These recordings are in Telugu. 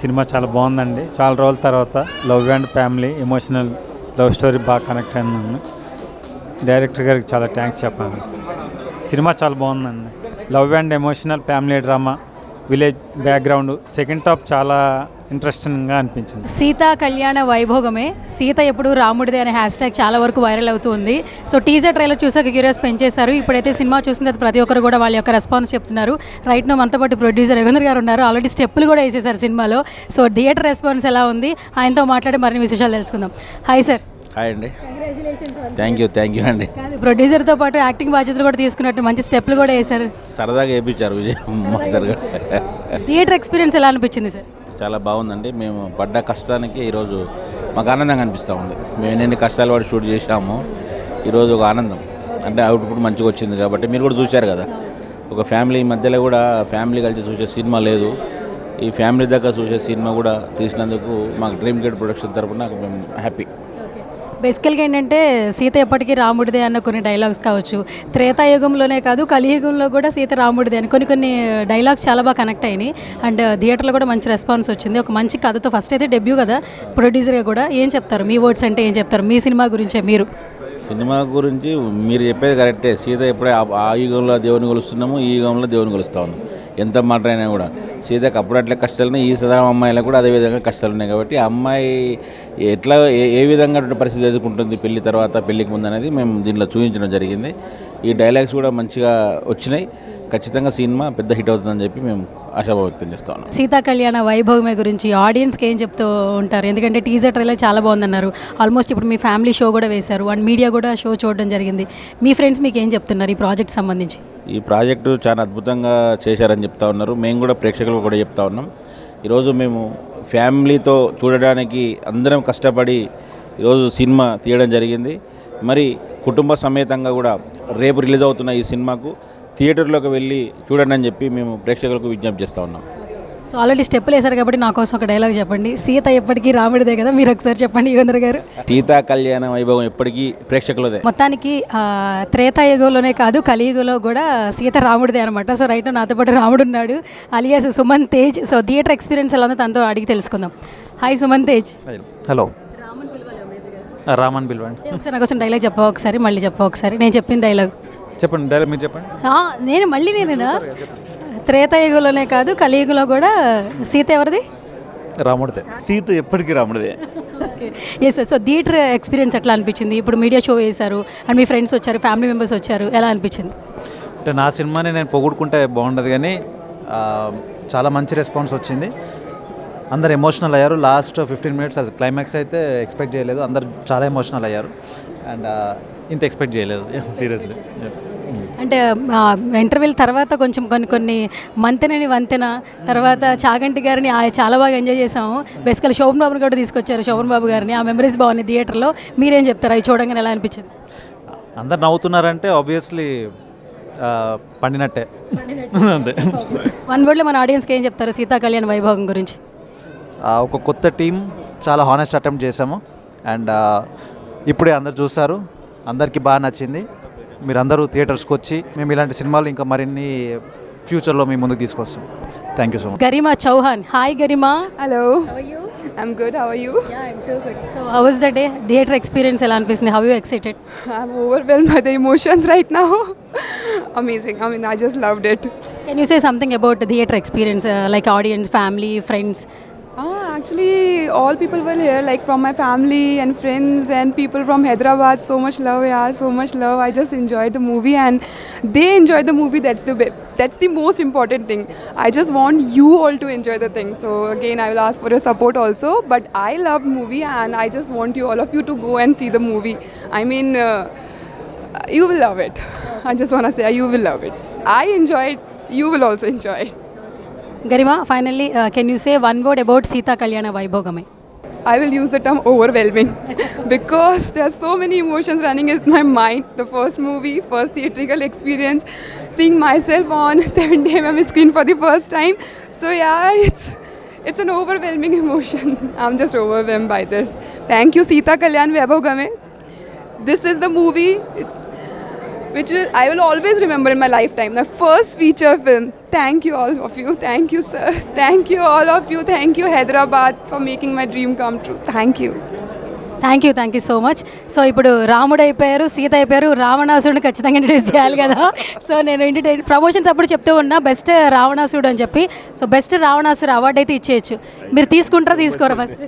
సినిమా చాలా బాగుందండి చాలా రోజుల తర్వాత love and family emotional love story బాగా కనెక్ట్ అయ్యాను డైరెక్టర్ గారికి చాలా థ్యాంక్స్ చెప్పాలి సినిమా చాలా బాగుందండి love and emotional family drama village background second top చాలా ఇంట్రెస్టింగ్గా అనిపించింది సీతా కళ్యాణ వైభోగమే సీత ఎప్పుడు రాముడిదే అనే హ్యాష్ ట్యాగ్ చాలా వరకు వైరల్ అవుతూ ఉంది సో టీజర్ ట్రైలర్ చూసాక క్యూరియస్ పెంచేశారు ఇప్పుడైతే సినిమా చూసిన తర్వాత ప్రతి ఒక్కరు కూడా వాళ్ళ యొక్క రెస్పాన్స్ చెప్తున్నారు రైట్ నో మనతో పాటు ప్రొడ్యూసర్ రవీంద్ర గారు ఉన్నారు ఆల్రెడీ స్టెప్పులు కూడా వేసేసారు సినిమాలో సో థియేటర్ రెస్పాన్స్ ఎలా ఉంది ఆయనతో మాట్లాడి మరిన్ని విశేషాలు తెలుసుకుందాం హాయ్ సార్ హాయ్ అండి థ్యాంక్ యూ థ్యాంక్ యూ అండి కాదు ప్రొడ్యూసర్తో పాటు యాక్టింగ్ బాధ్యతలు కూడా తీసుకున్నట్టు మంచి స్టెప్లు కూడా వేశారు సరదాగా వేయించారు విజయ్ మాస్టర్గా థియేటర్ ఎక్స్పీరియన్స్ ఎలా అనిపించింది సార్ చాలా బాగుందండి మేము పడ్డ కష్టానికి ఈరోజు మాకు ఆనందంగా అనిపిస్తూ ఉంది మేము ఎన్ని కష్టాలు పడి షూట్ చేశాము ఈరోజు ఒక ఆనందం అంటే అవుట్పుట్ మంచిగా వచ్చింది కాబట్టి మీరు కూడా చూశారు కదా ఒక ఫ్యామిలీ మధ్యలో కూడా ఫ్యామిలీ కలిసి చూసే సినిమా లేదు ఈ ఫ్యామిలీ దగ్గర చూసే సినిమా కూడా తీసినందుకు మాకు డ్రీమ్ గేట్ ప్రొడక్షన్ తరపున మేము హ్యాపీ బేసికల్గా ఏంటంటే సీత ఎప్పటికీ రాముడిదే అన్న కొన్ని డైలాగ్స్ కావచ్చు త్రేతాయుగంలోనే కాదు కలియుగంలో కూడా సీత రాముడిదే అని కొన్ని కొన్ని డైలాగ్స్ చాలా బాగా కనెక్ట్ అయినాయి అండ్ థియేటర్లో కూడా మంచి రెస్పాన్స్ వచ్చింది ఒక మంచి కథతో ఫస్ట్ అయితే డెబ్యూ కదా ప్రొడ్యూసర్గా కూడా ఏం చెప్తారు మీ వర్డ్స్ అంటే ఏం చెప్తారు మీ సినిమా గురించే మీరు సినిమా గురించి మీరు చెప్పేది కరెక్టే సీత ఎప్పుడే ఆ- ఆ యుగంలో దేవుని కొలుస్తున్నాము ఈ యుగంలో దేవుని కొలుస్తా ఉన్నాం ఎంత మాట అయినా కూడా సీతకు అప్పుడు అట్లా కష్టాలు ఉన్నాయి ఈ సదరం అమ్మాయిలకు కూడా అదే విధంగా కష్టాలు ఉన్నాయి కాబట్టి ఆ అమ్మాయి ఎట్లా ఏ- ఏ విధంగా పరిస్థితి ఎదుర్కొంటుంది పెళ్లి తర్వాత పెళ్లికి ముందు అనేది మేము దీంట్లో చూపించడం జరిగింది ఈ డైలాగ్స్ కూడా మంచిగా వచ్చినాయి ఖచ్చితంగా సినిమా పెద్ద హిట్ అవుతుందని చెప్పి మేము ఆశాభావం వ్యక్తం చేస్తా ఉన్నాం సీతా కళ్యాణ వైభవమే గురించి ఆడియన్స్కి ఏం చెప్తూ ఉంటారు ఎందుకంటే టీజర్ ట్రైలర్ చాలా బాగుందన్నారు ఆల్మోస్ట్ ఇప్పుడు మీ ఫ్యామిలీ షో కూడా వేశారు అండ్ మీడియా కూడా షో చూడడం జరిగింది మీ ఫ్రెండ్స్ మీకు ఏం చెప్తున్నారు ఈ ప్రాజెక్ట్ సంబంధించి ఈ ప్రాజెక్టు చాలా అద్భుతంగా చేశారని చెప్తా ఉన్నారు మేము కూడా ప్రేక్షకులకు కూడా చెప్తా ఉన్నాం ఈరోజు మేము ఫ్యామిలీతో చూడడానికి అందరం కష్టపడి ఈరోజు సినిమా తీయడం జరిగింది మరి కుటుంబ సమేతంగా కూడా రేపు రిలీజ్ అవుతున్న ఈ సినిమాకు థియేటర్లోకి వెళ్ళి చూడండి అని చెప్పి మేము ప్రేక్షకులకు విజ్ఞప్తి చేస్తూ ఉన్నాం సో ఆల్రెడీ స్టెప్పులు వేశారు కాబట్టి నా కోసం ఒక డైలాగ్ చెప్పండి సీత ఎప్పటికీ రాముడిదే కదా మీరు ఒకసారి చెప్పండి యుగంధర్ గారు సీతా కళ్యాణ వైభవం ఎప్పటికీ ప్రేక్షకులదే మొత్తానికి ఆ, త్రేతాయుగంలోనే కాదు కలియుగంలో కూడా సీత రాముడిదే అనమాట సో రైట్ నాతో పాటు రాముడు ఉన్నాడు alias Suman Tej so theatre experience ఎలా ఉందో తనతో అడిగి తెలుసుకుందాం హాయ్ సుమన్ తేజ్ హలో రామన్ పిలవండి ఏ, ఒకసారి నాకు కోసం డైలాగ్ చెప్పవా ఒకసారి మళ్ళీ చెప్పవా ఒకసారి నేను చెప్పిన డైలాగ్ చెప్పండి డైరెక్ట్ మీరు చెప్పండి ఆ, నేను మళ్ళీ నేనేనా త్రేతాయుగంలోనే కాదు కలియుగంలో కూడా సీత ఎవరిది రాముడితే సీత ఎప్పటికీ రాముడిదే okay yes sir so theatre experience ఎట్లా అనిపించింది ఇప్పుడు మీడియా షో వేశారు అండ్ మీ ఫ్రెండ్స్ వచ్చారు ఫ్యామిలీ మెంబర్స్ వచ్చారు ఎలా అనిపించింది అంటే నా సినిమాని నేను పొగుడుకుంటే బాగుండదు కానీ ఆ, చాలా మంచి రెస్పాన్స్ వచ్చింది అందరు ఎమోషనల్ అయ్యారు లాస్ట్ ఫిఫ్టీన్ మినిట్స్ అది క్లైమాక్స్ అయితే ఎక్స్పెక్ట్ చేయలేదు అందరు చాలా ఎమోషనల్ అయ్యారు అండ్ ఇంత ఎక్స్పెక్ట్ చేయలేదు సీరియస్లీ అంటే ఇంటర్వ్యూల తర్వాత కొంచెం కొన్ని కొన్ని మంతెనని వంతెన తర్వాత చాగంటి గారిని ఆ- చాలా బాగా ఎంజాయ్ చేసాము బేసికల్ శోభన్ బాబుని కూడా తీసుకొచ్చారు శోభన్ బాబు గారిని ఆ మెమరీస్ బాగున్నాయి థియేటర్లో మీరేం చెప్తారు అవి చూడంగానే ఎలా అనిపించింది అందరు నవ్వుతున్నారంటే ఆబ్వియస్లీ పండినట్టే అంతే వన్ వర్డ్లో మన ఆడియన్స్కి ఏం చెప్తారు సీతా కళ్యాణ్ వైభవం గురించి ఆ, ఒక కొత్త టీం చాలా హానెస్ట్ అటెంప్ట్ చేసాము అండ్ ఇప్పుడే అందరు చూస్తారు అందరికీ బాగా నచ్చింది మీరందరూ థియేటర్స్కి వచ్చి మేము ఇలాంటి సినిమాలు ఇంకా మరిన్ని ఫ్యూచర్లో మీ ముందుకు తీసుకొస్తాం thank you so much Garima Chauhan hi Garima Hello. I'm good. How are you? So how is the day theatre experience ఎలా అనిపిస్తుంది how you excited I'm overwhelmed by the emotions right now. Amazing. I mean, I just loved it. Can you say something about theatre experience like audience family friends Ah, actually, all people were here, like from my family and friends and people from Hyderabad. So much love, yeah, so much love. I just enjoyed the movie, and they enjoyed the movie. That's the be- that's the most important thing. I just want you all to enjoy the thing. So again, I will ask for your support also. But I loved movie, and I just want you all of you to go and see the movie. I mean. Uh, you will love it. I just want to say you will love it. I enjoy it. You will also enjoy it. Garima finally can you say one word about Sita Kalyana Vaibhogame I will use the term overwhelming because there are so many emotions running in my mind. The first movie, first theatrical experience, seeing myself on 70 mm screen for the first time. So yeah, it's it's an overwhelming emotion. I'm just overwhelmed by this. Thank you, Sita Kalyan Vaibhav Game. This is the movie. which will I will always remember in my lifetime. My first feature film. Thank you all of you. Thank you, sir. Thank you all of you. Thank you, Hyderabad, for making my dream come true. Thank you. Thank you thank you so much so ఇప్పుడు రాముడు అయిపోయారు సీత అయిపోయారు రావణాసురుడిని ఖచ్చితంగా ఇంట్రడ్యూస్ చేయాలి కదా సో నేను ఇంటర్టైన్ ప్రమోషన్స్ అప్పుడు చెప్తూ ఉన్నా బెస్ట్ రావణాసురుడు అని చెప్పి సో బెస్ట్ రావణాసురు అవార్డు అయితే ఇచ్చేయచ్చు మీరు తీసుకుంటారా తీసుకోరా ఫస్ట్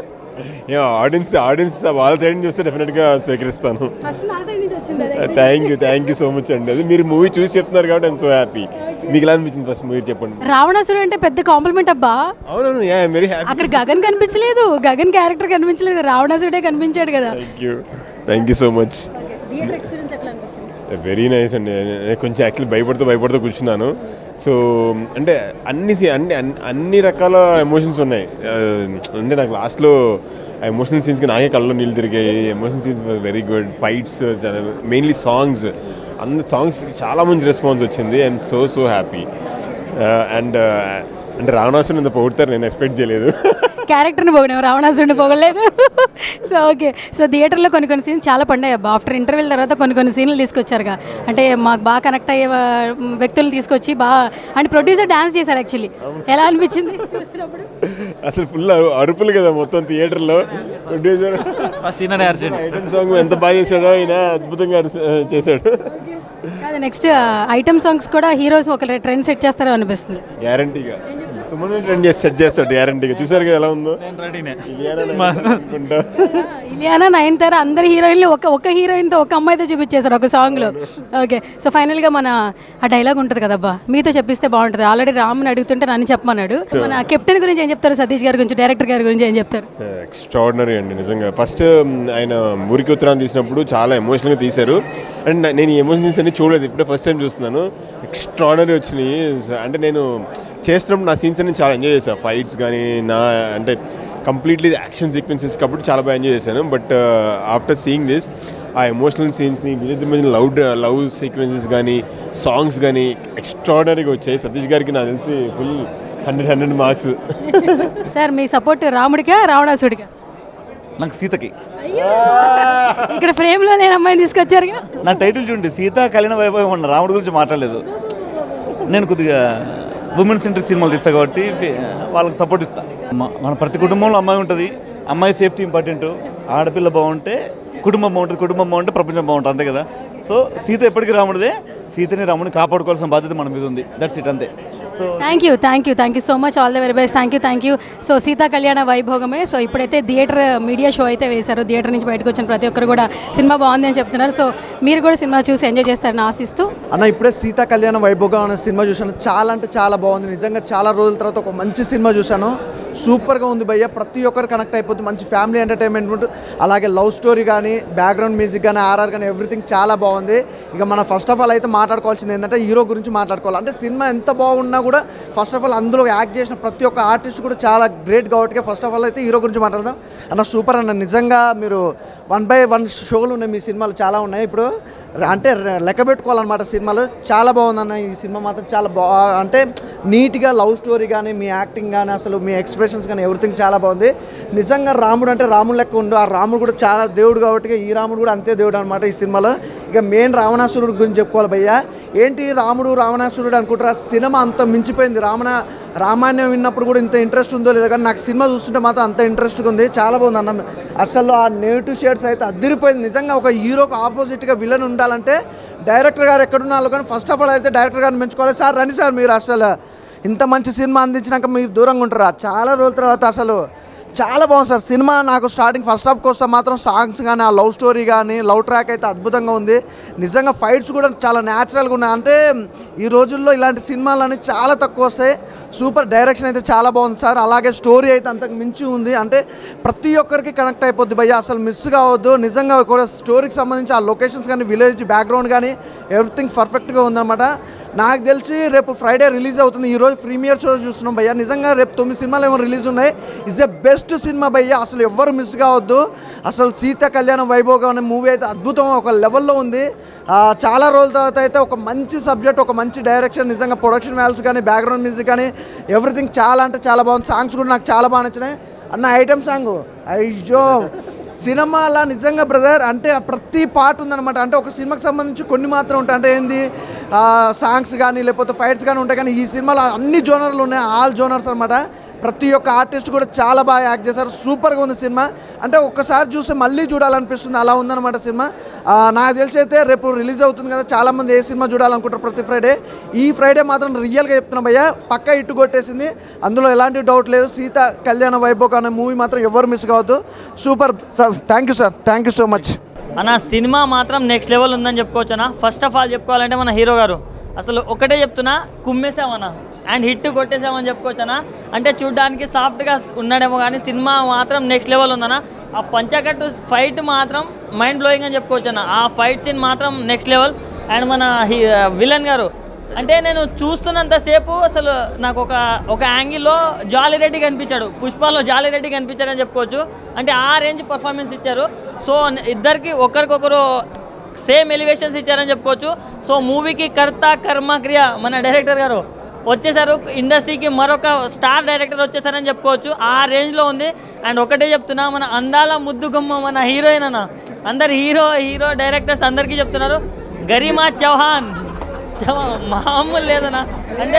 యా ఆడియన్స్ ఆడియన్స్ వాళ్ళ సైడ్ నుంచి చూస్తే డెఫినెట్గా స్వీకరిస్తాను ఫస్ట్ నా సైడ్ నుంచి వచ్చింది thank you thank you so much అండి అది మీరు మూవీ చూసి చెప్తున్నారు కాబట్టి ఐమ్ సో హ్యాపీ మీకు ఎలా అనిపించింది ఫస్ట్ మూవీ చెప్పండి రావణాసురుడు అంటే పెద్ద కాంప్లిమెంట్ అబ్బా అవునవును యా వెరీ హ్యాపీ అక్కడ గగన్ కనిపించలేదు గగన్ క్యారెక్టర్ కనిపించలేదు రావణాసురుడే కనిపించాడు కదా thank you thank you so much theatre experience ఎట్లా అనిపించింది వెరీ నైస్ అండి నేను కొంచెం యాక్చువల్లీ భయపడుతూ భయపడుతూ కూర్చున్నాను సో అంటే అన్ని సీ- అన్ని అన్ని- అన్ని రకాల ఎమోషన్స్ ఉన్నాయి ఆ, అంటే నాకు లాస్ట్లో ఆ ఎమోషనల్ సీన్స్కి నాకే కళ్ళలో నీళ్ళు తిరిగాయి emotional scenes very good fights mainly songs అన్ని సాంగ్స్ చాలా మంచి రెస్పాన్స్ వచ్చింది I'm so so happy and అంటే రావణాసుని ఇంత పొగుడతారు నేను ఎక్స్పెక్ట్ చేయలేదు క్యారెక్టర్ని పోగడం రావణాసుడిని పోగలేదు సో ఓకే సో థియేటర్లో కొన్ని కొన్ని సీన్స్ చాలా పండాయి అబ్బా ఆఫ్టర్ ఇంటర్వ్యూల తర్వాత కొన్ని కొన్ని సీన్లు తీసుకొచ్చారుగా అంటే మాకు బాగా కనెక్ట్ అయ్యే వా- వ్యక్తులు తీసుకొచ్చి బాగా అంటే ప్రొడ్యూసర్ డాన్స్ చేశారు యాక్చువల్లీ ఎలా అనిపించింది చూస్తున్నప్పుడు అసలు ఫుల్ అరుపులు కదా మొత్తం థియేటర్లో ప్రొడ్యూసర్ ఫస్ట్ ఈయననే అర్జెంట్ ఐటమ్ సాంగ్ ఎంత బాగా చేశాడో ఈయన అద్భుతంగా అరిసి- చేశాడు కాదు నెక్స్ట్ ఐటమ్ సాంగ్స్ కూడా హీరోస్ ఒక ట్రెండ్ సెట్ చేస్తారో అనిపిస్తుంది గ్యారంటీగా సుమన్ ట్రెండ్ చేసి సెట్ చేస్తాడు గ్యారంటీగా చూసారు కదా ఎలా ఉందో రెడీనే ఇలియానా నైన్ అనుకుంటా. ఇలియానా నయనతార అందరు హీరోయిన్లు ఒక ఒక హీరోయిన్తో ఒక అమ్మాయితో చూపించేశారు ఒక సాంగ్లో ఓకే సో ఫైనల్గా మన ఆ డైలాగ్ ఉంటుంది కదబ్బా మీతో చెప్పిస్తే బాగుంటుంది ఆల్రెడీ రామ్ని అడుగుతుంటే నన్ను చెప్పమన్నాడు మన కెప్టెన్ గురించి ఏం చెప్తారు సతీష్ గారి గురించి డైరెక్టర్ గారి గురించి ఏం చెప్తారు ఎక్స్ట్రాడినరీ అండి నిజంగా ఫస్ట్ ఆయన ఊరికి ఉత్తరాన్ని తీసినప్పుడు చాలా ఎమోషనల్గా తీశారు అండ్ నా- నేను ఈ ఎమోషన్స్ అన్ని చూడలేదు ఇప్పుడే ఫస్ట్ టైం చూస్తున్నాను ఎక్స్ట్రాడినరీ వచ్చినాయి అంటే నేను చేస్తున్నప్పుడు నా సీన్స్ అన్ని చాలా ఎంజాయ్ చేశాను ఫైట్స్ కానీ నా అంటే కంప్లీట్లీ యాక్షన్ సీక్వెన్సెస్ కాబట్టి చాలా బాగా ఎంజాయ్ చేశాను but after seeing this uh emotional సీన్స్ని వీళ్ళిద్దరి మధ్య లవ్ లవ్ సీక్వెన్సెస్ కానీ సాంగ్స్ కానీ ఎక్స్ట్రాడినరీగా వచ్చాయి సతీష్ గారికి నాకు తెలిసి full hundred hundred marks sir మీ సపోర్ట్ రాముడికా రావణాసుడికా నాకు సీతకి ఇక్కడ ఫ్రేమ్లో లేని అమ్మాయిని తీసుకొచ్చారుగా నా టైటిల్ చూడండి సీత కళ్యాణ వైభవం అన్న రాముడి గురించి మాట్లాడలేదు నేను కొద్దిగా ఉమెన్ సెంట్రిక్ సినిమాలు తీస్తా కాబట్టి ఫే- వాళ్ళకి సపోర్ట్ ఇస్తా మ- మన ప్రతి కుటుంబంలో అమ్మాయి ఉంటుంది అమ్మాయి సేఫ్టీ ఇంపార్టెంట్ ఆడపిల్ల బాగుంటే కుటుంబం బాగుంటుంది కుటుంబం బాగుంటే ప్రపంచం బాగుంటుంది అంతే కదా సో సీత ఎప్పటికీ రాముడిదే సీతని రాముడిని కాపాడుకోవాల్సిన బాధ్యత మన మీద ఉంది దట్స్ ఇట్ అంతే so thank you thank you thank you so much all the very best thank you thank you so Sita Kalyana Vaibhogame so ఇప్పుడైతే థియేటర్ మీడియా షో అయితే వేశారు థియేటర్ నుంచి బయటకు వచ్చిన ప్రతి ఒక్కరు కూడా సినిమా బాగుంది అని చెప్తున్నారు సో మీరు కూడా సినిమా చూసి ఎంజాయ్ చేస్తారని ఆశిస్తూ అన్న ఇప్పుడే సీతా కళ్యాణ వైభోగం అనే సినిమా చూశాను చాలా అంటే చాలా బాగుంది నిజంగా చాలా రోజుల తర్వాత ఒక మంచి సినిమా చూశాను సూపర్గా ఉంది భయ్య ప్రతి ఒక్కరు కనెక్ట్ అయిపోతుంది మంచి ఫ్యామిలీ ఎంటర్టైన్మెంట్ ఉంటుంది అలాగే లవ్ స్టోరీ కానీ బ్యాక్గ్రౌండ్ మ్యూజిక్ కానీ ఆర్ఆర్ కానీ ఎవ్రీథింగ్ చాలా బాగుంది ఇక మన ఫస్ట్ ఆఫ్ ఆల్ అయితే మాట్లాడుకోవాల్సింది ఏంటంటే హీరో గురించి మాట్లాడుకోవాలి అంటే సినిమా ఎంత బాగున్నా కూడా ఫస్ట్ ఆఫ్ ఆల్ అందులో యాక్ట్ చేసిన ప్రతి ఒక్క ఆర్టిస్ట్ కూడా చాలా గ్రేట్ కాబట్టి ఫస్ట్ ఆఫ్ ఆల్ అయితే హీరో గురించి మాట్లాడదాం అన్న సూపర్ అన్న నిజంగా మీరు వన్ బై వన్ షోలు ఉన్నాయి మీ సినిమాలు చాలా ఉన్నాయి ఇప్పుడు అంటే లెక్క పెట్టుకోవాలన్నమాట సినిమాలు చాలా బాగుందన్న ఈ సినిమా మాత్రం చాలా బా అంటే నీట్గా లవ్ స్టోరీ కానీ మీ యాక్టింగ్ కానీ అసలు మీ ఎక్స్ప్రెషన్స్ కానీ ఎవ్రీథింగ్ చాలా బాగుంది నిజంగా రాముడు అంటే రాముడు లెక్క ఉండు ఆ రాముడు కూడా చాలా దేవుడు కాబట్టి ఈ రాముడు కూడా అంతే దేవుడు అనమాట ఈ సినిమాలో ఇక మెయిన్ రావణాసురుడు గురించి చెప్పుకోవాలి భయ్య ఏంటి రాముడు రావణాసురుడు అనుకుంటారా సినిమా అంత మించిపోయింది రావణ రామాయణం విన్నప్పుడు కూడా ఇంత ఇంట్రెస్ట్ ఉందో లేదో కానీ నాకు సినిమా చూస్తుంటే మాత్రం అంత ఇంట్రెస్ట్గా ఉంది చాలా బాగుంది అన్న అసలు ఆ నెగిటివ్ షేడ్స్ అయితే అదిరిపోయింది నిజంగా ఒక హీరోకి ఆపోజిట్గా విలన్ ఉండాలంటే డైరెక్టర్ గారు ఎక్కడున్నారు కానీ ఫస్ట్ ఆఫ్ ఆల్ అయితే డైరెక్టర్ గారిని మెచ్చుకోవాలి సార్ రండి సార్ మీరు అసలు ఇంత మంచి సినిమా అందించినాక మీరు దూరంగా ఉంటారా చాలా రోజుల తర్వాత అసలు చాలా బాగుంది సార్ సినిమా నాకు స్టార్టింగ్ ఫస్ట్ హాఫ్కి వస్తే మాత్రం సాంగ్స్ కానీ ఆ లవ్ స్టోరీ కానీ లవ్ ట్రాక్ అయితే అద్భుతంగా ఉంది నిజంగా ఫైట్స్ కూడా చాలా న్యాచురల్గా ఉన్నాయి అంటే ఈ రోజుల్లో ఇలాంటి సినిమాలు అనేవి చాలా తక్కువ వస్తాయి సూపర్ డైరెక్షన్ అయితే చాలా బాగుంది సార్ అలాగే స్టోరీ అయితే అంతకు మించి ఉంది అంటే ప్రతి ఒక్కరికి కనెక్ట్ అయిపోద్ది భయ్య అసలు మిస్ కావద్దు నిజంగా కూడా స్టోరీకి సంబంధించి ఆ లొకేషన్స్ కానీ విలేజ్ బ్యాక్గ్రౌండ్ కానీ ఎవ్రీథింగ్ పర్ఫెక్ట్గా ఉందన్నమాట నాకు తెలిసి రేపు ఫ్రైడే రిలీజ్ అవుతుంది ఈ రోజు ప్రీమియర్ షో చూస్తున్నాం భయ్య నిజంగా రేపు తొమ్మిది సినిమాలు ఏమో రిలీజ్ ఉన్నాయి ఇస్ ద బెస్ట్ సినిమా భయ్య అసలు ఎవ్వరు మిస్ కావద్దు అసలు సీత కళ్యాణ వైభోగం అనే మూవీ అయితే అద్భుతం ఒక లెవెల్లో ఉంది ఆ, చాలా రోజుల తర్వాత అయితే ఒక మంచి సబ్జెక్ట్ ఒక మంచి డైరెక్షన్ నిజంగా ప్రొడక్షన్ వాల్యూస్ కానీ బ్యాక్గ్రౌండ్ మ్యూజిక్ కానీ ఎవ్రీథింగ్ చాలా అంటే చాలా బాగుంది సాంగ్స్ కూడా నాకు చాలా బాగా నచ్చినాయి అన్న ఐటమ్ సాంగ్ అయ్యో సినిమాలో నిజంగా బ్రదర్ అంటే ప్రతి పార్ట్ ఉందన్నమాట అంటే ఒక సినిమాకి సంబంధించి కొన్ని మాత్రం ఉంటాయి అంటే ఏంది సాంగ్స్ కానీ లేకపోతే ఫైట్స్ కానీ ఉంటాయి కానీ ఈ సినిమాలో అన్ని జోనర్లు ఉన్నాయి ఆల్ జోనర్స్ అనమాట ప్రతి ఒక్క ఆర్టిస్ట్ కూడా చాలా బాగా యాక్ట్ చేశారు సూపర్గా ఉంది సినిమా అంటే ఒక్కసారి చూస్తే మళ్ళీ చూడాలనిపిస్తుంది అలా ఉందన్నమాట సినిమా ఆ, నాకు తెలిసి అయితే రేపు రిలీజ్ అవుతుంది కదా చాలామంది ఏ సినిమా చూడాలనుకుంటారు ప్రతి ఫ్రైడే ఈ ఫ్రైడే మాత్రం రియల్గా చెప్తున్నా భయ్య పక్కా ఇట్టు కొట్టేసింది అందులో ఎలాంటి డౌట్ లేదు సీత కళ్యాణ వైభోగ్ అనే మూవీ మాత్రం ఎవరు మిస్ కావద్దు super sir thank you sir thank you so much అన్న సినిమా మాత్రం నెక్స్ట్ లెవెల్ ఉందని చెప్పుకోవచ్చు అన్న ఫస్ట్ ఆఫ్ ఆల్ చెప్పుకోవాలంటే మన హీరో గారు అసలు ఒకటే చెప్తున్నా కుమ్మేసామన్న అండ్ హిట్ కొట్టేసామని చెప్పుకోవచ్చనా అంటే చూడ్డానికి సాఫ్ట్గా ఉన్నాడేమో కానీ సినిమా మాత్రం నెక్స్ట్ లెవెల్ ఉందన్న ఆ పంచకట్టు ఫైట్ మాత్రం మైండ్ బ్లోయింగ్ అని చెప్పుకోవచ్చు అన్న ఆ ఫైట్ సీన్ మాత్రం నెక్స్ట్ లెవెల్ అండ్ మన విలన్ గారు అంటే నేను చూస్తున్నంతసేపు అసలు నాకు ఒక ఒక యాంగిల్లో జాలీ రెడ్డి కనిపించాడు పుష్పాల్లో జాలీ రెడ్డి కనిపించాడని చెప్పుకోవచ్చు అంటే ఆ రేంజ్ పర్ఫార్మెన్స్ ఇచ్చారు సో ఇద్దరికి ఒకరికొకరు సేమ్ ఎలివేషన్స్ ఇచ్చారని చెప్పుకోవచ్చు సో మూవీకి కర్త కర్మ క్రియ మన డైరెక్టర్ గారు వచ్చేసారు ఇండస్ట్రీకి మరొక స్టార్ డైరెక్టర్ వచ్చేసారని చెప్పుకోవచ్చు ఆ రేంజ్లో ఉంది అండ్ ఒకటే చెప్తున్నా మన అందాల ముద్దుగుమ్మ మన హీరోయిన్ అన్న అందరు హీరో హీరో డైరెక్టర్స్ అందరికీ చెప్తున్నారు గరిమా చౌహాన్ చౌ- మామూలు లేదన్నా అంటే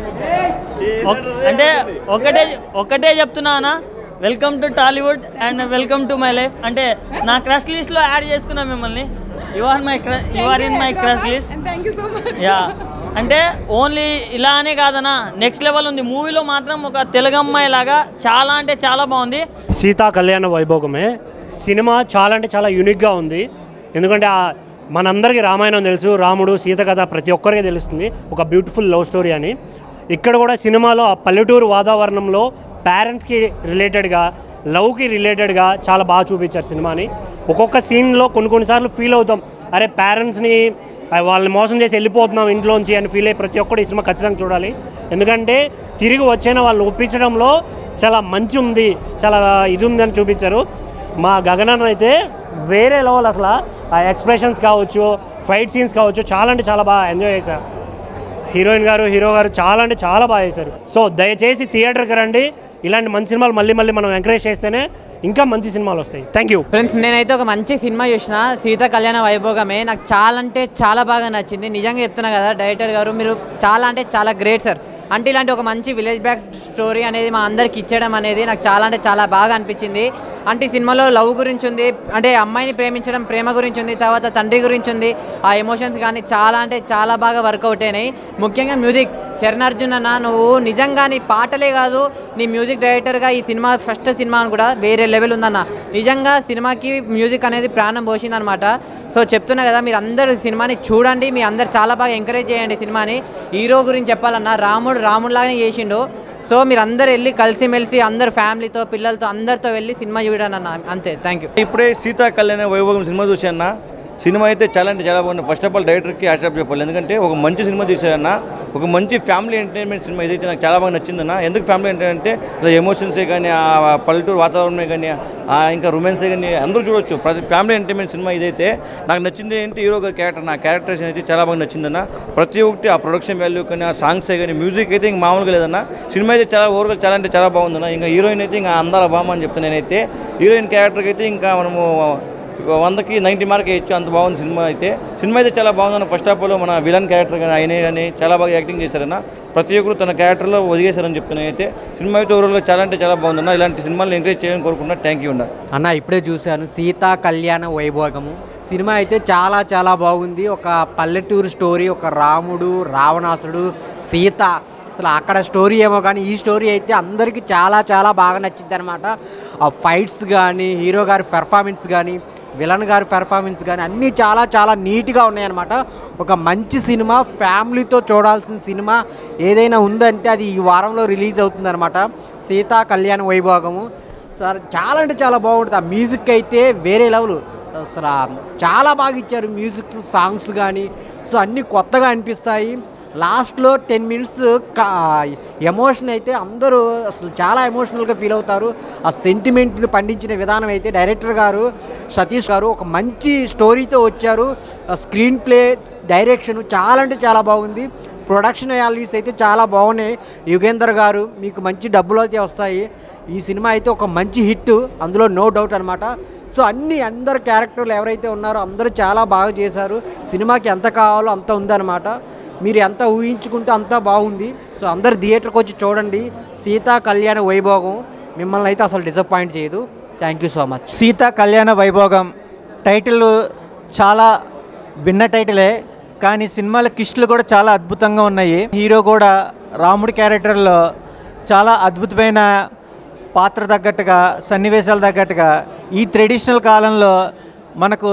ఒక్- అంటే ఒకటే ఒకటే చెప్తున్నా అన్న welcome to Tollywood and welcome to my life అంటే నా క్రష్ లిస్ట్లో యాడ్ చేసుకున్నా మిమ్మల్ని you are my you are in my crush list And thank you so much. Ya అంటే ఓన్లీ ఇలానే కాదన్నా నెక్స్ట్ లెవెల్ ఉంది మూవీలో మాత్రం ఒక తెలుగు అమ్మాయి లాగా చాలా అంటే చాలా బాగుంది సీతా కళ్యాణ వైభోగమే సినిమా చాలా అంటే చాలా యూనిక్గా ఉంది ఎందుకంటే ఆ మనందరికీ రామాయణం తెలుసు రాముడు సీత కథ ప్రతి ఒక్కరికి తెలుస్తుంది ఒక బ్యూటిఫుల్ లవ్ స్టోరీ అని ఇక్కడ కూడా సినిమాలో ఆ పల్లెటూరు వాతావరణంలో పేరెంట్స్కి రిలేటెడ్గా లవ్కి రిలేటెడ్గా చాలా బాగా చూపించారు సినిమాని ఒక్కొక్క సీన్లో కొన్ని కొన్నిసార్లు ఫీల్ అవుతాం అరే పేరెంట్స్ని వాళ్ళని మోసం చేసి వెళ్ళిపోతున్నాం ఇంట్లోంచి అని ఫీల్ అయ్యి ప్రతి ఒక్కరు ఈ సినిమా ఖచ్చితంగా చూడాలి ఎందుకంటే తిరిగి వచ్చిన వాళ్ళు ఒప్పించడంలో చాలా మంచి ఉంది చాలా ఇది ఉందని చూపించారు మా గగనన్న అయితే వేరే లెవెల్ అసలు ఆ ఎక్స్ప్రెషన్స్ కావచ్చు ఫైట్ సీన్స్ కావచ్చు చాలా అంటే చాలా బాగా ఎంజాయ్ చేశారు హీరోయిన్ గారు హీరో గారు చాలా అంటే చాలా బాగా చేశారు సో దయచేసి థియేటర్కి రండి ఇలాంటి మంచి సినిమాలు మళ్ళీ మళ్ళీ మనం ఎంకరేజ్ చేస్తేనే ఇంకా మంచి సినిమాలు వస్తాయి థ్యాంక్ యూ ఫ్రెండ్స్ నేనైతే ఒక మంచి సినిమా చూసిన సీత కళ్యాణ వైభోగమే నాకు చాలా అంటే చాలా బాగా నచ్చింది నిజంగా చెప్తున్నా కదా డైరెక్టర్ గారు మీరు చాలా అంటే చాలా గ్రేట్ సార్ అంటే ఇలాంటి ఒక మంచి విలేజ్ బ్యాక్ స్టోరీ అనేది మా అందరికి ఇచ్చడం అనేది నాకు చాలా అంటే చాలా బాగా అనిపించింది అంటే ఈ సినిమాలో లవ్ గురించి ఉంది అంటే అమ్మాయిని ప్రేమించడం ప్రేమ గురించి ఉంది తర్వాత తండ్రి గురించి ఉంది ఆ ఎమోషన్స్ కానీ చాలా అంటే చాలా బాగా వర్కౌట్ అయినాయి ముఖ్యంగా మ్యూజిక్ చరణ్ అర్జున్ అన్న నువ్వు నిజంగా నీ పాటలే కాదు నీ మ్యూజిక్ డైరెక్టర్గా ఈ సినిమా ఫస్ట్ సినిమా అని కూడా వేరే లెవెల్ ఉందన్న నిజంగా సినిమాకి మ్యూజిక్ అనేది ప్రాణం పోసిందనమాట సో చెప్తున్నా కదా మీరు అందరూ సినిమాని చూడండి మీ అందరు చాలా బాగా ఎంకరేజ్ చేయండి సినిమాని హీరో గురించి చెప్పాలన్నా రాముడు రాముడిలాగానే చేసిండు సో మీరు అందరు వెళ్ళి కలిసిమెలిసి అందరు ఫ్యామిలీతో పిల్లలతో అందరితో వెళ్ళి సినిమా చూడండి అన్న అంతే థ్యాంక్ యూ ఇప్పుడే సీతా కళ్యాణ వైభోగం సినిమా చూశాన్న సినిమా అయితే చాలా అంటే చాలా బాగుంది ఫస్ట్ ఆఫ్ ఆల్ డైరెక్టర్కి ఆశాప్ చెప్పాలి ఎందుకంటే ఒక మంచి సినిమా తీశారన్న ఒక మంచి ఫ్యామిలీ ఎంటర్టైన్మెంట్ సినిమా ఏదైతే నాకు చాలా బాగా నచ్చిందన్న ఎందుకు ఫ్యామిలీ ఎంటర్టైన్మెంట్ అంటే ఎమోషన్సే కానీ ఆ పల్లెటూరు వాతావరణమే కానీ ఆ ఇంకా రొమాన్సే కానీ అందరూ చూడొచ్చు ప్రతి ఫ్యామిలీ ఎంటర్టైన్మెంట్ సినిమా ఇదైతే నాకు నచ్చింది ఏంటి హీరో గారి క్యారెక్టర్ నా క్యారెక్టర్స్ అయితే చాలా బాగా నచ్చిందన్న ప్రతి ఒక్కటి ఆ ప్రొడక్షన్ వాల్యూ కానీ ఆ సాంగ్సే కానీ మ్యూజిక్ అయితే ఇంక మామూలుగా లేదన్న సినిమా అయితే చాలా ఓవర్గా చాలా అంటే చాలా బాగుందన్న ఇంకా హీరోయిన్ అయితే ఇంకా అందాల బామ్మ అని చెప్తాను నేనైతే హీరోయిన్ క్యారెక్టర్కి అయితే ఇంకా మనము వందకి నైంటీ మార్క్ వేయచ్చు అంత బాగుంది సినిమా అయితే సినిమా అయితే చాలా బాగుందన్న ఫస్ట్ ఆఫ్ ఆల్ మన విలన్ క్యారెక్టర్ కానీ ఆయనే కానీ చాలా బాగా యాక్టింగ్ చేశారన్న ప్రతి ఒక్కరు తన క్యారెక్టర్లో ఒదిగేశారని చెప్తున్నాను అయితే సినిమా అయితే ఓవరాల్గా చాలా అంటే చాలా బాగుందన్న ఇలాంటి సినిమాలు ఎంకరేజ్ చేయాలని కోరుకుంటున్నా థ్యాంక్ యూ ఉండ అన్న ఇప్పుడే చూశాను సీతా కళ్యాణ వైభోగము సినిమా అయితే చాలా చాలా బాగుంది ఒక పల్లెటూరు స్టోరీ ఒక రాముడు రావణాసుడు సీత అసలు అక్కడ స్టోరీ ఏమో కానీ ఈ స్టోరీ అయితే అందరికీ చాలా చాలా బాగా నచ్చింది అనమాట ఆ ఫైట్స్ కానీ హీరో గారి పెర్ఫార్మెన్స్ కానీ విలన్ గారి పెర్ఫార్మెన్స్ కానీ అన్నీ చాలా చాలా నీట్గా ఉన్నాయన్నమాట ఒక మంచి సినిమా ఫ్యామిలీతో చూడాల్సిన సినిమా ఏదైనా ఉందంటే అది ఈ వారంలో రిలీజ్ అవుతుందన్నమాట సీతా కళ్యాణ వైభోగము సార్ చాలా అంటే చాలా బాగుంటుంది ఆ మ్యూజిక్ అయితే వేరే లెవెల్ అసలు ఆ చాలా బాగా ఇచ్చారు మ్యూజిక్ సాంగ్స్ కానీ సో అన్నీ కొత్తగా అనిపిస్తాయి లాస్ట్లో టెన్ మినిట్స్ ఎమోషన్ అయితే అందరూ అసలు చాలా ఎమోషనల్గా ఫీల్ అవుతారు ఆ సెంటిమెంట్ని పండించిన విధానం అయితే డైరెక్టర్ గారు సతీష్ గారు ఒక మంచి స్టోరీతో వచ్చారు స్క్రీన్ ప్లే డైరెక్షన్ చాలా అంటే చాలా బాగుంది ప్రొడక్షన్ వాల్యూస్ అయితే చాలా బాగున్నాయి యుగేందర్ గారు మీకు మంచి డబ్బులు అయితే వస్తాయి ఈ సినిమా అయితే ఒక మంచి హిట్ అందులో నో డౌట్ అనమాట సో అన్ని అందరు క్యారెక్టర్లు ఎవరైతే ఉన్నారో అందరూ చాలా బాగా చేశారు సినిమాకి ఎంత కావాలో అంత ఉందన్నమాట మీరు ఎంత ఊహించుకుంటే అంతా బాగుంది సో అందరు థియేటర్కి వచ్చి చూడండి సీతా కళ్యాణ వైభోగం మిమ్మల్ని అయితే అసలు డిసప్పాయింట్ చేయదు thank you so much Sita Kalyana Vaibhogam title చాలా విన్న టైటిలే కానీ సినిమాల కిస్టులు కూడా చాలా అద్భుతంగా ఉన్నాయి హీరో కూడా రాముడి క్యారెక్టర్లో చాలా అద్భుతమైన పాత్ర తగ్గట్టుగా సన్నివేశాలు తగ్గట్టుగా ఈ ట్రెడిషనల్ కాలంలో మనకు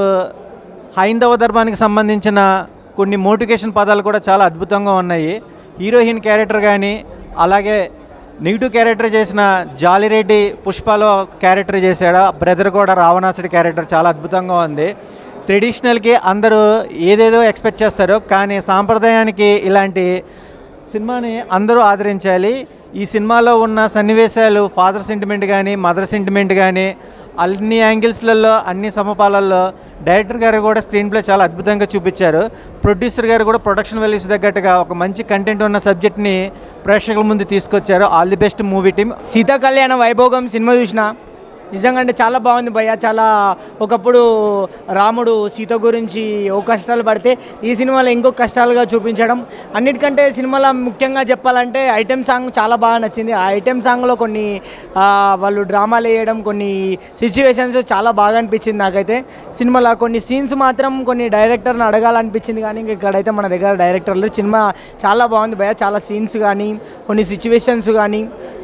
హైందవ ధర్మానికి సంబంధించిన కొన్ని మోటివేషన్ పదాలు కూడా చాలా అద్భుతంగా ఉన్నాయి హీరోయిన్ క్యారెక్టర్ కానీ అలాగే నెగిటివ్ క్యారెక్టర్ చేసిన జాలిరెడ్డి పుష్పలో క్యారెక్టర్ చేశాడు బ్రదర్ కూడా రావణాసుడి క్యారెక్టర్ చాలా అద్భుతంగా ఉంది ట్రెడిషనల్కి అందరూ ఏదేదో ఎక్స్పెక్ట్ చేస్తారు కానీ సాంప్రదాయానికి ఇలాంటి సినిమాని అందరూ ఆదరించాలి ఈ సినిమాలో ఉన్న సన్నివేశాలు ఫాదర్ సెంటిమెంట్ కానీ మదర్ సెంటిమెంట్ కానీ అన్ని యాంగిల్స్లలో అన్ని సమపాలల్లో డైరెక్టర్ గారు కూడా స్క్రీన్ ప్లే చాలా అద్భుతంగా చూపించారు ప్రొడ్యూసర్ గారు కూడా ప్రొడక్షన్ వాల్యూస్ తగ్గట్టుగా ఒక మంచి కంటెంట్ ఉన్న సబ్జెక్ట్ని ప్రేక్షకుల ముందు తీసుకొచ్చారు all the best movie team Sita Kalyana Vaibhogam cinema చూసిన నిజంగా అంటే చాలా బాగుంది భయ్య చాలా ఒకప్పుడు రాముడు సీత గురించి ఓ కష్టాలు పడితే ఈ సినిమాలో ఇంకో కష్టాలుగా చూపించడం అన్నిటికంటే సినిమాలో ముఖ్యంగా చెప్పాలంటే ఐటెం సాంగ్ చాలా బాగా నచ్చింది ఆ ఐటెం సాంగ్లో కొన్ని ఆ, వాళ్ళు డ్రామాలు వేయడం కొన్ని సిచ్యువేషన్స్ చాలా బాగా అనిపించింది నాకైతే సినిమాలో కొన్ని సీన్స్ మాత్రం కొన్ని డైరెక్టర్ని అడగాలనిపించింది కానీ ఇంక ఇక్కడైతే మన దగ్గర డైరెక్టర్లు సినిమా చాలా బాగుంది భయ్య చాలా సీన్స్ కానీ కొన్ని సిచ్యువేషన్స్ కానీ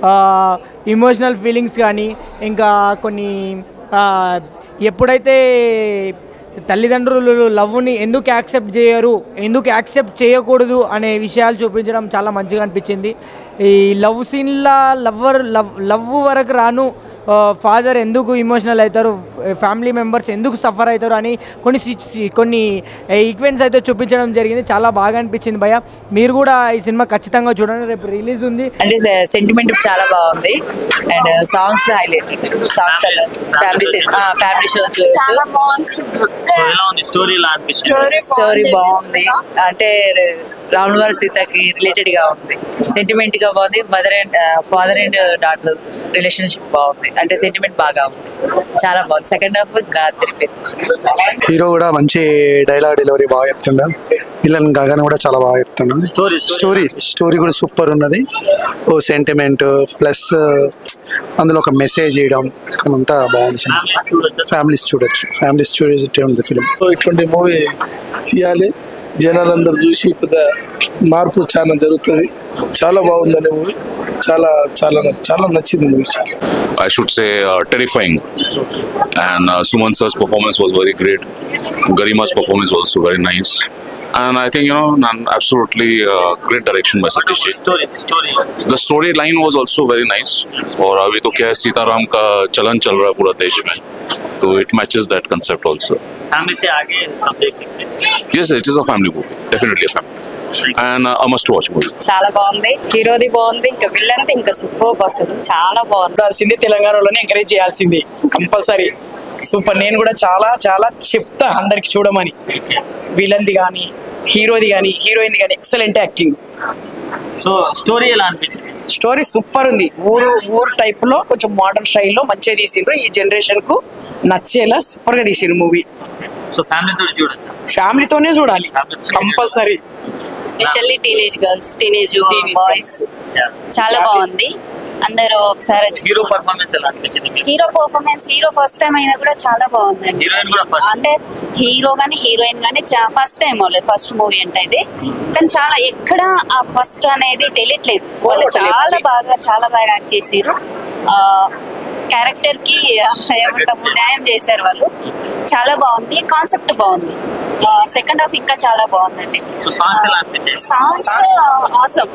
ఇమోషనల్ ఫీలింగ్స్ కానీ ఇంకా కొన్ని ఆ, ఎప్పుడైతే తల్లిదండ్రులు లవ్ని ఎందుకు యాక్సెప్ట్ చేయరు ఎందుకు యాక్సెప్ట్ చేయకూడదు అనే విషయాలు చూపించడం చాలా మంచిగా అనిపించింది ఈ లవ్ సీన్ల లవ్వర్ లవ్ లవ్ వరకు రాను ఫాదర్ ఎందుకు ఇమోషనల్ అవుతారు ఫ్యామిలీ మెంబర్స్ ఎందుకు సఫర్ అవుతారు అని కొన్ని సి- కొన్ని ఈక్వెన్స్ అయితే చూపించడం జరిగింది చాలా బాగా అనిపించింది భయ మీరు కూడా ఈ సినిమా ఖచ్చితంగా చూడండి రేపు రిలీజ్ ఉంది అంటే సెంటిమెంట్ చాలా బాగుంది and songs highlight songs family family show చూడొచ్చు ఎలా ఉంది స్టోరీ ఎలా అనిపించింది స్టోరీ బాగుంది అంటే రాముల వారి సీతకి రిలేటెడ్ గా ఉంది సెంటిమెంట్ గా బాగుంది mother and father and daughter relationship బాగుంది అంటే సెంటిమెంట్ బాగా ఉంది చాలా బాగుంది సెకండ్ హాఫ్ ఇంకా తిరిగి హీరో కూడా మంచి డైలాగ్ డెలివరీ బాగా చెప్తున్నాడు విలన్ గాగానే కూడా చాలా బాగా చెప్తున్నాడు స్టోరీ స్టోరీ కూడా సూపర్ ఉన్నది ఓ సెంటిమెంట్ ప్లస్ అందులో ఒక మెసేజ్ ఇవ్వడం అంతా బాగుంది సినిమా ఫ్యామిలీస్ చూడొచ్చు ఫ్యామిలీస్ చూడేసి ఉంది ఫిలిం ఇటువంటి మూవీ తీయాలి జనాలందరూ చూసి పెద్ద మార్పు చాలా జరుగుతుంది చాలా బాగుందని మూవీ చాలా చాలా చాలా నచ్చింది మూవీ చాలా I should say uh, terrifying. And uh, Suman sir's performance was very great. Garima's performance was also very nice. And I think, you know, and absolutely uh, great direction by Satish ji. Story story The storyline was also very nice. और अभी तो क्या है सीताराम का चलन चल रहा है पूरा देश में तो it matches that concept also. Family से आगे सब देख सकते हैं Yes, it is a family movie. Definitely a family. And uh, a must watch movie. చాలా బాగుంది హీరోది బాగుంది ఇంకా విల్లన్ది ఇంకా సూపర్ అసలు చాలా బాగుంది ఉండాల్సింది తెలంగాణలోనే ఎంకరేజ్ చేయాల్సింది కంపల్సరీ సూపర్ నేను కూడా చాలా చాలా చెప్తా అందరికి చూడమని విలన్ది కానీ హీరోది కానీ హీరోయిన్ కానీ ఎక్సలెంట్ యాక్టింగ్ సో స్టోరీ ఎలా అనిపించింది స్టోరీ సూపర్ ఉంది ఊరు ఊరు టైప్ లో కొంచెం మోడర్న్ స్టైల్లో మంచిగా తీసిండ్రు ఈ జనరేషన్ కు నచ్చేలా సూపర్ గా తీసిండ్రు మూవీ సో ఫ్యామిలీతో చూడొచ్చా ఫ్యామిలీతోనే చూడాలి compulsory specially teenage girls teenage boys చాలా బాగుంది అందరూ ఒకసారి వచ్చి హీరో పర్ఫార్మెన్స్ ఎలా అనిపించింది మీకు? Hero performance hero first time అయినా కూడా చాలా బాగుందండి హీరోయిన్ కూడా first. అంటే హీరో కానీ హీరోయిన్ కానీ ఫస్ట్ టైం అవ్వలేదు ఫస్ట్ మూవీ అంటే ఇది కానీ చాలా ఎక్కడ ఆ ఫస్ట్ అనేది తెలియట్లేదు వాళ్ళు చాలా బాగా చాలా బాగా యాక్ట్ చేసారు క్యారెక్టర్ కి ఏమంటాము న్యాయం చేశారు వాళ్ళు చాలా బాగుంది కాన్సెప్ట్ బాగుంది సెకండ్ హాఫ్ ఇంకా చాలా బాగుందండి సో సాంగ్స్ ఎలా అనిపించాయి సాంగ్స్ ఆసమ్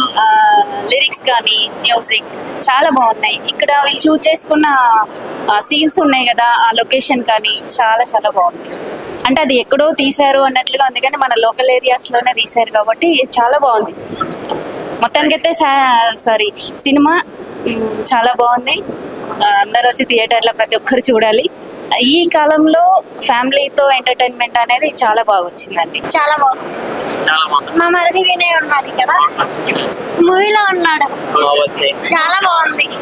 లిరిక్స్ కానీ మ్యూజిక్ చాలా బాగున్నాయి ఇక్కడ వీళ్ళు చూస్ చేసుకున్న సీన్స్ ఉన్నాయి కదా ఆ లొకేషన్ కానీ చాలా చాలా బాగుంది అంటే అది ఎక్కడో తీశారు అన్నట్లుగా ఉంది కానీ మన లోకల్ ఏరియాస్లోనే తీశారు కాబట్టి చాలా బాగుంది మొత్తానికైతే సారీ సినిమా మ్, చాలా బాగుంది ఆ, అందరూ వచ్చి థియేటర్లో ప్రతి ఒక్కరు చూడాలి ఈ కాలంలో ఫ్యామిలీతో ఎంటర్టైన్మెంట్ అనేది చాలా బాగా వచ్చిందండి చాలా బాగుంది చాలా బాగుంది మా మరిది వినయ్ ఉన్నాడు కదా మూవీలో ఉన్నాడు చాలా బాగుంది